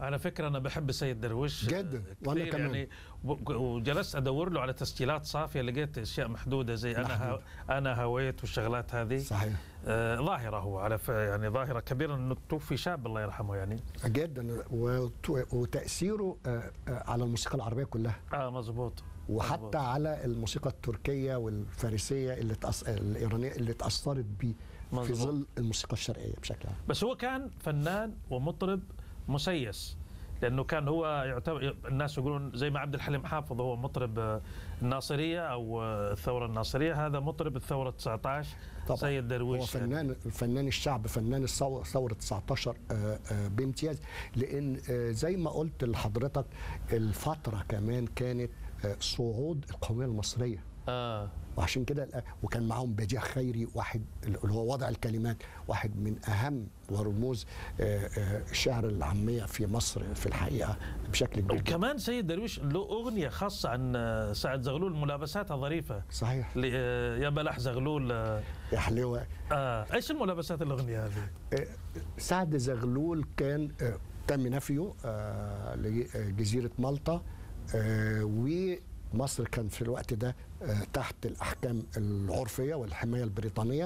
على فكره انا بحب السيد درويش جداً، كثير وأنا كمان. يعني و- وجلست ادور له على تسجيلات صافيه لقيت اشياء محدوده زي انا ه... انا هويت والشغلات هذه صحيح آه ظاهره هو على ف... يعني ظاهره كبيره انه توفي شاب الله يرحمه يعني جدا وت- وتاثيره آه، آه، على الموسيقى العربيه كلها اه مزبوط وحتى مزبوط. على الموسيقى التركيه والفارسيه اللي تأس... الايرانيه اللي تاثرت بيه في مظبوط. ظل الموسيقى الشرقيه بشكل عام بس هو كان فنان ومطرب مسيس لانه كان هو يعتبر الناس يقولون زي ما عبد الحليم حافظ هو مطرب آه، الناصريه او آه، الثوره الناصريه هذا مطرب الثوره 19 طبعا سيد درويش هو فنان فنان الشعب فنان الثوره ثوره 19 آه، آه، بامتياز لان آه، زي ما قلت لحضرتك الفتره كمان كانت آه، صعود القوميه المصريه اه وعشان كده الآ- وكان معاهم بديع خيري واحد اللي هو وضع الكلمات واحد من اهم ورموز آه، آه، الشعر العاميه في مصر في الحقيقه بشكل كبير جداً. وكمان سيد درويش له اغنيه خاصه عن آه، سعد زغلول ملابساتها ظريفه صحيح ل- آه، يا بلح زغلول آه يا حلوه آه، ايش الملابسات الاغنيه هذه؟ آه، سعد زغلول كان آه، تم نفيه آه، لجزيره مالطا آه، ومصر كان في الوقت ده آه، تحت الاحكام العرفيه والحمايه البريطانيه